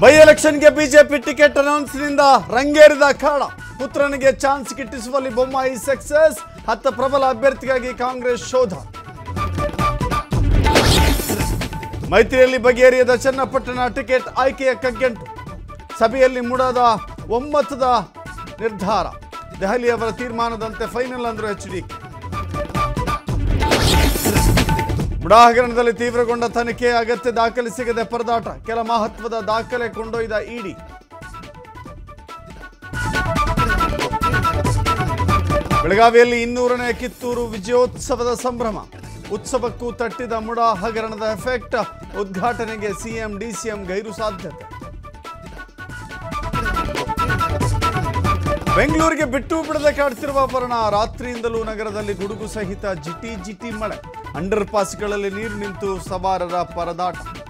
by ಎಲೆಕ್ಷನ್ಗೆ BJP ticket ಅನೌನ್ಸ್ನಿಂದ ರಂಗೇರಿದ ಅಖಾಡ ಪುತ್ರನಿಗೆ ಚಾನ್ಸ್ ಗಿಟ್ಟಿಸುವಲ್ಲಿ ಬೊಮ್ಮಾಯಿ ಸಕ್ಸಸ್ ಹತ್ತ ಪ್ರಬಲ ಅಭ್ಯರ್ಥಿಗಾಗಿ ಕಾಂಗ್ರೆಸ್ ಶೋಧ ಮೈತ್ರಿಯಲ್ಲಿ ಬಗೆಹರಿಯದ ಚನ್ನಪಟ್ಟಣ ಟಿಕೆಟ್ ಆಯ್ಕೆಯ ಕಗ್ಗಂಟು ಸಭೆಯಲ್ಲಿ ಮೂಡದ ಒಮ್ಮತದ ನಿರ್ಧಾರ ದೆಹಲಿಯವರ ತೀರ್ಮಾನದಂತೆ ಫೈನಲ್ ಅಂದ್ರು ಎಚ್ ಡಿ ಮುಡಾ ಹಗರಣದಲ್ಲಿ ತೀವ್ರಗೊಂಡ ತನಿಖೆ ಅಗತ್ಯ ದಾಖಲೆ ಸಿಗದೆ ಪರದಾಟ ಕೆಲ ಮಹತ್ವದ ದಾಖಲೆ ಕೊಂಡೊಯ್ದ ಇಡಿ ಬೆಳಗಾವಿಯಲ್ಲಿ ಇನ್ನೂರನೇ ಕಿತ್ತೂರು ವಿಜಯೋತ್ಸವದ ಸಂಭ್ರಮ ಉತ್ಸವಕ್ಕೂ ತಟ್ಟಿದ ಮುಡಾ ಹಗರಣದ ಎಫೆಕ್ಟ್ ಉದ್ಘಾಟನೆಗೆ ಸಿಎಂ ಡಿಸಿಎಂ ಗೈರು ಸಾಧ್ಯತೆ ಬೆಂಗಳೂರಿಗೆ ಬಿಟ್ಟು ಬಿಡದೆ ಕಾಡ್ತಿರುವ ಅಪರಣ ರಾತ್ರಿಯಿಂದಲೂ ನಗರದಲ್ಲಿ ಗುಡುಗು ಸಹಿತ ಜಿಟಿ ಜಿಟಿ ಮಳೆ ಅಂಡರ್ ಪಾಸ್ಗಳಲ್ಲಿ ನೀರು ನಿಂತು ಸವಾರರ ಪರದಾಟ